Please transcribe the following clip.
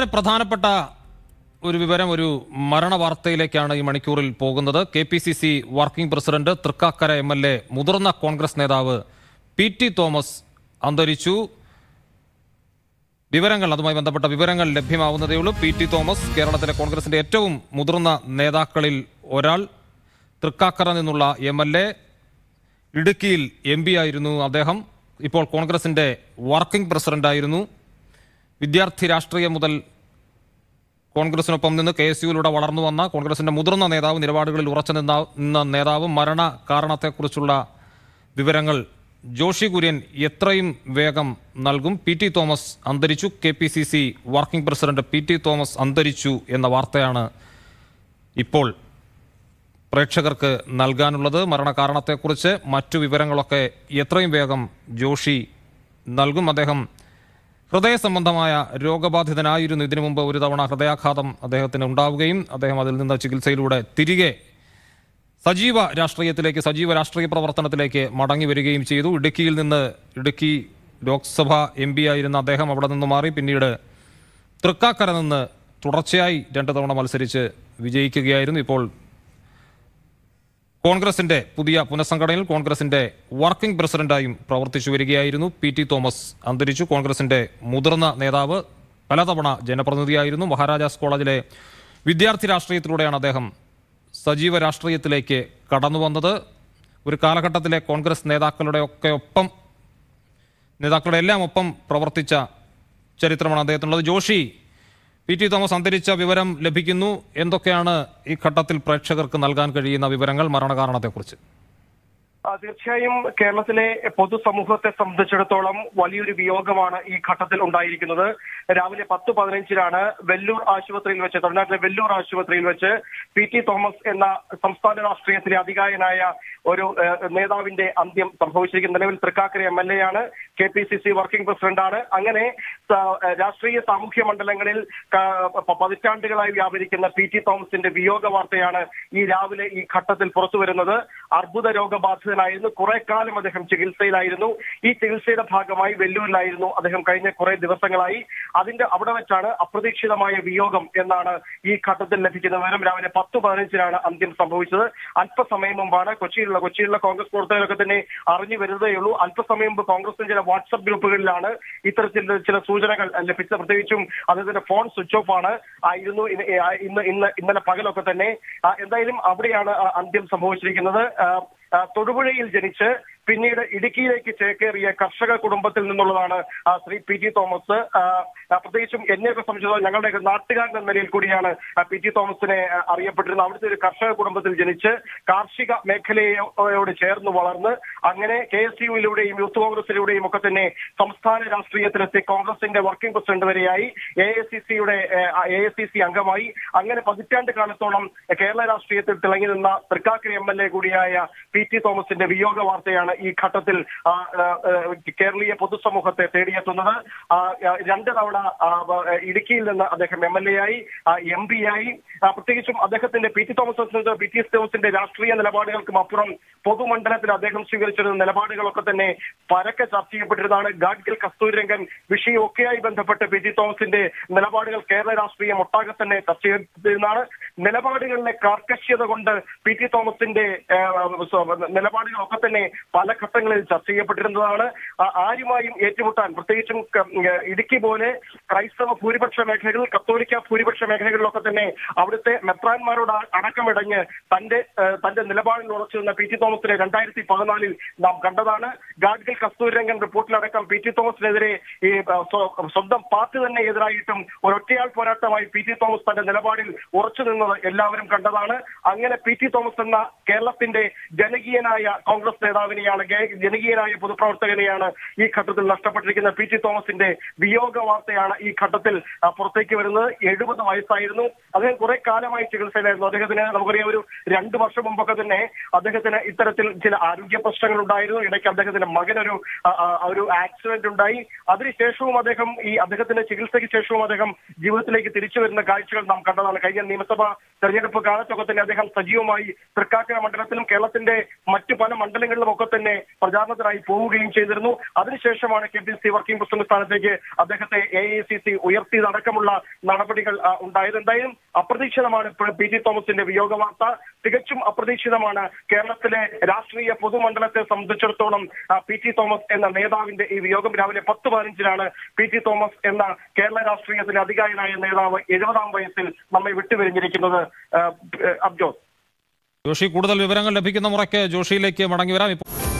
വളരെ പ്രധാനപ്പെട്ട ഒരു വിവരം ഒരു മരണ വാർത്തയിലേക്കാണ് ഈ മണിക്കൂറിൽ പോകുന്നത് K P C C working president Thrikkakara M L A മുതിർന്ന കോൺഗ്രസ് നേതാവ് പി ടി തോമസ് അന്തരിച്ചു വിവരങ്ങൾ അതുമായി ബന്ധപ്പെട്ട വിവരങ്ങൾ ലഭ്യമാവുന്നതേ ഉള്ളൂ പി ടി തോമസ് കേരളത്തിലെ കോൺഗ്രസിന്റെ ഏറ്റവും മുതിർന്ന നേതാക്കളിൽ ഒരാൾ തൃക്കാക്കര നിന്നുള്ള എം എൽ എ ഇടുക്കിയിൽ എം പി ആയിരുന്നു അദ്ദേഹം ഇപ്പോൾ കോൺഗ്രസിന്റെ വർക്കിംഗ് പ്രസിഡന്റായിരുന്നു വിദ്യാർത്ഥി രാഷ്ട്രീയം മുതൽ കോൺഗ്രസിനൊപ്പം നിന്ന് കെ എസ് യുയിലൂടെ വളർന്നു വന്ന കോൺഗ്രസിന്റെ മുതിർന്ന നേതാവ് നിലപാടുകളിൽ ഉറച്ചു നിന്ന നിന്ന നേതാവ് മരണ കാരണത്തെക്കുറിച്ചുള്ള വിവരങ്ങൾ ജോഷി കുര്യൻ എത്രയും വേഗം നൽകും പി ടി തോമസ് അന്തരിച്ചു K P C C working president P T Thomas അന്തരിച്ചു എന്ന വാർത്തയാണ് ഇപ്പോൾ പ്രേക്ഷകർക്ക് നൽകാനുള്ളത് മരണകാരണത്തെക്കുറിച്ച് മറ്റു വിവരങ്ങളൊക്കെ എത്രയും വേഗം ജോഷി നൽകും അദ്ദേഹം ഹൃദയ സംബന്ധമായ രോഗബാധിതനായിരുന്നു ഇതിനു മുമ്പ് ഒരു തവണ ഹൃദയാഘാതം അദ്ദേഹത്തിന് ഉണ്ടാവുകയും അദ്ദേഹം അതിൽ നിന്ന് ചികിത്സയിലൂടെ തിരികെ സജീവ രാഷ്ട്രീയത്തിലേക്ക് സജീവ രാഷ്ട്രീയ പ്രവർത്തനത്തിലേക്ക് മടങ്ങി വരികയും ചെയ്തു ഇടുക്കിയിൽ നിന്ന് ഇടുക്കി ലോക്സഭ എം പി ആയിരുന്ന അദ്ദേഹം അവിടെ നിന്ന് മാറി പിന്നീട് തൃക്കാക്കര നിന്ന് തുടർച്ചയായി രണ്ട് തവണ മത്സരിച്ച് വിജയിക്കുകയായിരുന്നു ഇപ്പോൾ കോൺഗ്രസിന്റെ പുതിയ പുനഃസംഘടനയിൽ കോൺഗ്രസിന്റെ വർക്കിംഗ് പ്രസിഡന്റായും പ്രവർത്തിച്ചു വരികയായിരുന്നു പി ടി തോമസ് അന്തരിച്ചു കോൺഗ്രസിന്റെ മുതിർന്ന നേതാവ് പലതവണ ജനപ്രതിനിധിയായിരുന്നു മഹാരാജാസ് കോളേജിലെ വിദ്യാർത്ഥി രാഷ്ട്രീയത്തിലൂടെയാണ് അദ്ദേഹം സജീവ രാഷ്ട്രീയത്തിലേക്ക് കടന്നു വന്നത് ഒരു കാലഘട്ടത്തിലെ കോൺഗ്രസ് നേതാക്കളുടെ ഒക്കെ ഒപ്പം നേതാക്കളുടെ എല്ലാം ഒപ്പം പ്രവർത്തിച്ച ചരിത്രമാണ് അദ്ദേഹത്തിനുള്ളത് ജോഷി പി ടി തോമസ് അന്തരിച്ച വിവരം ലഭിക്കുന്നു എന്തൊക്കെയാണ് ഈ ഘട്ടത്തിൽ പ്രേക്ഷകർക്ക് നൽകാൻ കഴിയുന്ന വിവരങ്ങൾ മരണകാരണത്തെക്കുറിച്ച് ആ, തീർച്ചയായും കേരളത്തിലെ പൊതുസമൂഹത്തെ സംബന്ധിച്ചിടത്തോളം വലിയൊരു വിയോഗമാണ് ഈ ഘട്ടത്തിൽ ഉണ്ടായിരിക്കുന്നത് രാവിലെ പത്ത് പതിനഞ്ചിനാണ് വെല്ലൂർ ആശുപത്രിയിൽ വെച്ച് തമിഴ്നാട്ടിലെ വെല്ലൂർ ആശുപത്രിയിൽ വെച്ച് പി ടി തോമസ് എന്ന സംസ്ഥാന രാഷ്ട്രീയത്തിലെ അധികായനായ ഒരു ഏഹ്, നേതാവിന്റെ അന്ത്യം സംഭവിച്ചിരിക്കുന്ന നിലവിൽ തൃക്കാക്കര എം എൽ എ ആണ് K P C C working പ്രസിഡന്റാണ് അങ്ങനെ സ- രാഷ്ട്രീയ സാമൂഹ്യ മണ്ഡലങ്ങളിൽ ക- പ- പതിറ്റാണ്ടുകളായി വ്യാപരിക്കുന്ന പി ടി തോമസിന്റെ വിയോഗ വാർത്തയാണ് ഈ രാവിലെ ഈ ഘട്ടത്തിൽ പുറത്തു വരുന്നത് അർബുദ രോഗബാധിതനായിരുന്നു കുറെ കാലം അദ്ദേഹം ചികിത്സയിലായിരുന്നു ഈ ചികിത്സയുടെ ഭാഗമായി വെല്ലൂരിലായിരുന്നു അദ്ദേഹം കഴിഞ്ഞ കുറെ ദിവസങ്ങളായി അതിന്റെ അവിടെ വെച്ചാണ് അപ്രതീക്ഷിതമായ വിയോഗം എന്നാണ് ഈ ഘട്ടത്തിൽ ലഭിക്കുന്ന വിവരം രാവിലെ പത്ത് പതിനഞ്ചിനാണ് അന്ത്യം സംഭവിച്ചത് അല്പസമയം മുമ്പാണ് കൊച്ചിയിലുള്ള കൊച്ചിയിലുള്ള കോൺഗ്രസ് പ്രവർത്തകരൊക്കെ തന്നെ അറിഞ്ഞു വരുന്നതേയുള്ളൂ അല്പസമയം മുമ്പ് കോൺഗ്രസിന്റെ ചില വാട്സപ്പ് ഗ്രൂപ്പുകളിലാണ് ഇത്തരത്തിൽ ചില സൂചനകൾ ലഭിച്ചത് പ്രത്യേകിച്ചും അദ്ദേഹത്തിന്റെ ഫോൺ സ്വിച്ച് ഓഫ് ആണ് ആയിരുന്നു ഇന്ന് ഇന്ന് ഇന്ന് ഇന്നലെ പകലൊക്കെ തന്നെ ആ, എന്തായാലും അവിടെയാണ് ആ അന്ത്യം സംഭവിച്ചിരിക്കുന്നത് ആ, ആ, തൊടുപുഴയിൽ ജനിച്ച് പിന്നീട് ഇടുക്കിയിലേക്ക് ചേക്കേറിയ കർഷക കുടുംബത്തിൽ നിന്നുള്ളതാണ് ആ, ശ്രീ പി ടി തോമസ് ആ, ആ, പ്രത്യേകിച്ചും എന്നെയൊക്കെ സംബന്ധിച്ചിടത്തോളം ഞങ്ങളുടെ നാട്ടുകാരൻ എന്ന നിലയിൽ കൂടിയാണ് ആ, പി ടി തോമസിനെ ആ, അറിയപ്പെട്ടിരുന്നത് അവിടുത്തെ ഒരു കർഷക കുടുംബത്തിൽ ജനിച്ച് കാർഷിക മേഖലയോട് ചേർന്ന് വളർന്ന് അങ്ങനെ കെ എസ് യുയിലൂടെയും യൂത്ത് കോൺഗ്രസിലൂടെയും ഒക്കെ തന്നെ സംസ്ഥാന രാഷ്ട്രീയത്തിലെത്തി കോൺഗ്രസിന്റെ വർക്കിംഗ് പ്രസിഡന്റ് വരെയായി എ ഐ സി സിയുടെ എ ഐ സി സി അംഗമായി അങ്ങനെ പതിറ്റാണ്ട് കാലത്തോളം കേരള രാഷ്ട്രീയത്തിൽ തിളങ്ങി നിന്ന തൃക്കാക്കര എം എൽ എ കൂടിയായ പി ടി തോമസിന്റെ വിയോഗ വാർത്തയാണ് ഈ ഘട്ടത്തിൽ ആ, ആ, ആ, കേരളീയ പൊതുസമൂഹത്തെ തേടിയെത്തുന്നത് ആ, ആ, രണ്ട് തവണ ആ, ആ, ഇടുക്കിയിൽ നിന്ന് അദ്ദേഹം എം എൽ എ ആയി എം പി ആയി ആ, പ്രത്യേകിച്ചും അദ്ദേഹത്തിന്റെ പി ടി തോമസ് സംബന്ധിച്ച് പി ടി എസ് തോമസിന്റെ രാഷ്ട്രീയ നിലപാടുകൾക്കും അപ്പുറം പൊതുമണ്ഡലത്തിൽ അദ്ദേഹം സ്വീകരിച്ചിരുന്ന നിലപാടുകളൊക്കെ തന്നെ പരക്കെ ചർച്ച ചെയ്യപ്പെട്ടിരുന്നതാണ് ഗാഡ്ഗിൽ കസ്തൂരിരംഗൻ വിഷയമൊക്കെയായി ബന്ധപ്പെട്ട് പി ടി തോമസിന്റെ നിലപാടുകൾ കേരള രാഷ്ട്രീയം ഒട്ടാകെ തന്നെ ചർച്ച ചെയ്തിരുന്നതാണ് നിലപാടുകളിലെ കാർക്കശ്യത കൊണ്ട് പി ടി തോമസിന്റെ ആ, സ്വ- നിലപാടുകളൊക്കെ തന്നെ പല ഘട്ടങ്ങളിൽ ചർച്ച ചെയ്യപ്പെട്ടിരുന്നതാണ് ആ, ആരുമായും ഏറ്റുമുട്ടാൻ പ്രത്യേകിച്ചും ക- ഏ, ഇടുക്കി പോലെ ക്രൈസ്തവ ഭൂരിപക്ഷ മേഖലകൾ കത്തോലിക്ക ഭൂരിപക്ഷ മേഖലകളിലൊക്കെ തന്നെ അവിടുത്തെ മെത്രാന്മാരോട് അ- അടക്കമിടഞ്ഞ് തന്റെ ഏ, തന്റെ നിലപാടിൽ ഉറച്ചു നിന്ന പി ടി തോമസിനെ രണ്ടായിരത്തി പതിനാലിൽ നാം കണ്ടതാണ് ഗാഡ്ഗിൽ കസ്തൂരിരംഗൻ റിപ്പോർട്ടിലടക്കം പി ടി തോമസിനെതിരെ ഈ ആ, സ്വ- സ്വന്തം പാർട്ടി തന്നെ എതിരായിട്ടും ഒരൊറ്റയാൾ പോരാട്ടമായി പി ടി തോമസ് തന്റെ നിലപാടിൽ ഉറച്ചു നിന്നത് എല്ലാവരും കണ്ടതാണ് അങ്ങനെ പി ടി തോമസ് എന്ന കേരളത്തിന്റെ ജനകീയനായ കോൺഗ്രസ് നേതാവിനെയാണ് ഗേ- ജനകീയനായ പൊതുപ്രവർത്തകനെയാണ് ഈ ഘട്ടത്തിൽ നഷ്ടപ്പെട്ടിരിക്കുന്ന പി ടി തോമസിന്റെ വിയോഗ വാർത്തയാണ് ഈ ഘട്ടത്തിൽ ആ, പുറത്തേക്ക് വരുന്നത് എഴുപത് വയസ്സായിരുന്നു അദ്ദേഹം കുറെ കാലമായി ചികിത്സയിലായിരുന്നു അദ്ദേഹത്തിന് നമുക്കറിയാം ഒരു രണ്ടു വർഷം മുമ്പൊക്കെ തന്നെ അദ്ദേഹത്തിന് ഇത്തരത്തിൽ ചില ആരോഗ്യ പ്രശ്നങ്ങൾ ഉണ്ടായിരുന്നു ഇടയ്ക്ക് അദ്ദേഹത്തിന്റെ മകനൊരു ആ, ആ, ഒരു ആക്സിഡന്റ് ഉണ്ടായി അതിനുശേഷവും അദ്ദേഹം ഈ അദ്ദേഹത്തിന്റെ ചികിത്സയ്ക്ക് ശേഷവും അദ്ദേഹം ജീവിതത്തിലേക്ക് തിരിച്ചു വരുന്ന കാഴ്ചകൾ നാം കണ്ടതാണ് കഴിഞ്ഞ നിയമസഭാ തെരഞ്ഞെടുപ്പ് കാലത്തൊക്കെ തന്നെ അദ്ദേഹം സജീവമായി തൃക്കാക്കര മണ്ഡലത്തിലും കേരളത്തിന്റെ മറ്റു പല മണ്ഡലങ്ങളിലും ഒക്കെ തന്നെ തന്നെ പ്രചാരണത്തിനായി പോവുകയും ചെയ്തിരുന്നു അതിനുശേഷമാണ് K P C working president സ്ഥാനത്തേക്ക് അദ്ദേഹത്തെ എ ഐ സി സി ഉയർത്തിയതടക്കമുള്ള നടപടികൾ ആ, ഉണ്ടായത് എന്തായാലും അപ്രതീക്ഷിതമാണ് ഇപ്പോൾ പി ടി തോമസിന്റെ വിയോഗ വാർത്ത തികച്ചും അപ്രതീക്ഷിതമാണ് കേരളത്തിലെ രാഷ്ട്രീയ പൊതുമണ്ഡലത്തെ സംബന്ധിച്ചിടത്തോളം ആ, പി ടി തോമസ് എന്ന നേതാവിന്റെ ഈ വിയോഗം രാവിലെ പത്ത് പതിനഞ്ചിനാണ് പി ടി തോമസ് എന്ന കേരള രാഷ്ട്രീയത്തിലെ അധികാരിയായ നേതാവ് എഴുപതാം വയസ്സിൽ നമ്മെ വിട്ടുപിരിഞ്ഞിരിക്കുന്നത് ആ, അബ്ജോസ് ജോഷി കൂടുതൽ വിവരങ്ങൾ ലഭിക്കുന്ന മുറയ്ക്ക് ജോഷിയിലേക്ക് മടങ്ങി വരാം ഇപ്പോൾ